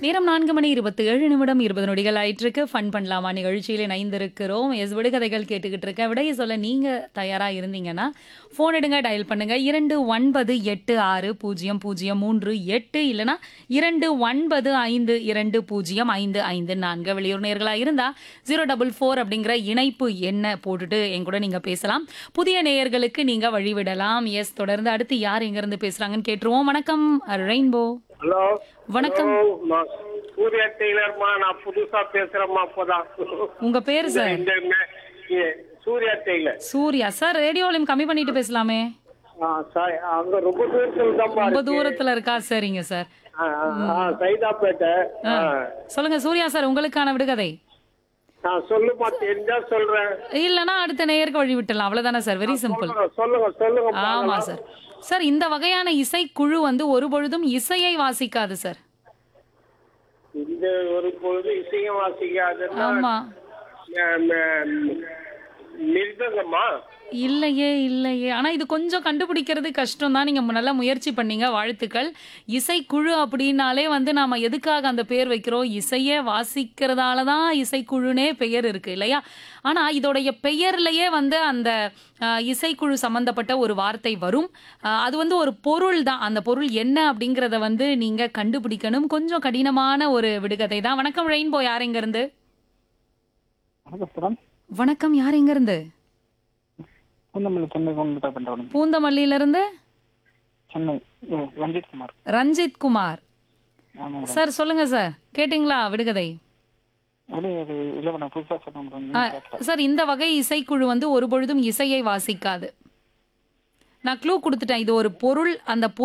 நேரம் நான்கு மணி இருபத்தி ஏழு நிமிடம் இருபது நொடிகள் ஆயிட்டிருக்கு ஃபன் பண்ணலாமா நிகழ்ச்சியில் இணைந்திருக்கிறோம் எஸ் விடுகதைகள் கேட்டுக்கிட்டு இருக்கேன் விடையை சொல்ல நீங்க தயாரா இருந்தீங்கன்னா ஃபோன் எடுங்க டயல் பண்ணுங்க இரண்டு ஒன்பது எட்டு ஆறு பூஜ்ஜியம் பூஜ்ஜியம் மூன்று எட்டு இல்லைனா இரண்டு ஒன்பது ஐந்து இரண்டு பூஜ்ஜியம் ஐந்து ஐந்து நான்கு வெளியூர் நேர்களா இருந்தா ஜீரோ டபுள் ஃபோர் அப்படிங்கிற இணைப்பு என்ன போட்டுட்டு என் கூட நீங்க பேசலாம் புதிய நேயர்களுக்கு நீங்க வழிவிடலாம் எஸ் தொடர்ந்து அடுத்து யார் எங்க இருந்து பேசுறாங்கன்னு கேட்டுருவோம் வணக்கம் ரெயின்போ ஹலோ வணக்கம். ஹலோ, நான் சூர்யா டெய்லர்மா நான் புதுசா பேசுறேம்மா அப்பதான் உங்க பேரு சார் இந்த மே- ஏ, Surya tailor Surya sir radio volume கம்மி பண்ணிட்டு பேசலாமே ஆ, சாய், அங்க ரொம்ப தூரத்துல தான் ரொம்ப தூரத்துல இருக்கா சரிங்க சார் சைதாப்பேட்டை ஆ. சொல்லுங்க சூர்யா சார் உங்களுக்கான விடுகதை நான் சொல்லுமா தெரிஞ்சா சொல்றேன் இல்லனா அடுத்த நேயருக்கு வழி விட்டுலாம் அவ்வளவுதானே சார் வெரி சிம்பிள் சொல்லுங்க சொல்லுங்க சொல்லுங்க ஆமா பார்க்கலாம். சார் சார் இந்த வகையான இசைக்குழு வந்து ஒரு பொழுதும் இசையை வாசிக்காது சார் இந்த ஒரு பொழுது இசையும் வாசிக்காதுன்னா ஆமா ம- ம- மிருதங்கம்மா இல்லையே இல்லையே ஆனா இது கொஞ்சம் கண்டுபிடிக்கிறது கஷ்டம் தான் நீங்க நல்லா முயற்சி பண்ணீங்க வாழ்த்துக்கள் இசைக்குழு அப்படின்னாலே வந்து நாம எதுக்காக அந்த பேர் வைக்கிறோம் இசையே வாசிக்கிறதால தான் இசைக்குழுனே பெயர் இருக்கு இல்லையா ஆனா இதோடைய பெயர்லயே வந்து அந்த அஹ், இசைக்குழு சம்பந்தப்பட்ட ஒரு வார்த்தை வரும் அஹ், அது வந்து ஒரு பொருள் தான் அந்த பொருள் என்ன அப்படிங்கறத வந்து நீங்க கண்டுபிடிக்கணும் கொஞ்சம் கடினமான ஒரு விடுகதை தான் வணக்கம் ரெயின்போ யார் எங்க இருந்து வணக்கம் வணக்கம் யார் எங்க இருந்து பூந்தமல்லி சென்னை கொண்டு பண்றவன் பூந்தமல்லியில இருந்து சென்னை ஓ, ரஞ்சித் குமார் ரஞ்சித் குமார் ஆமா மேடம் சார் சொல்லுங்க சார் கேட்டிங்களா விடுகதை அப்படியே அது இல்லை மேடம் புதுசாக சொன்னேன் மேடம் ஆ, நீங்க கேட்கல. சார் இந்த வகை இசைக்குழு வந்து ஒரு பொழுதும் இசையை வாசிக்காது நான் க்ளூ கொடுத்துட்டேன் இது ஒரு பொருள் அந்த பொருள்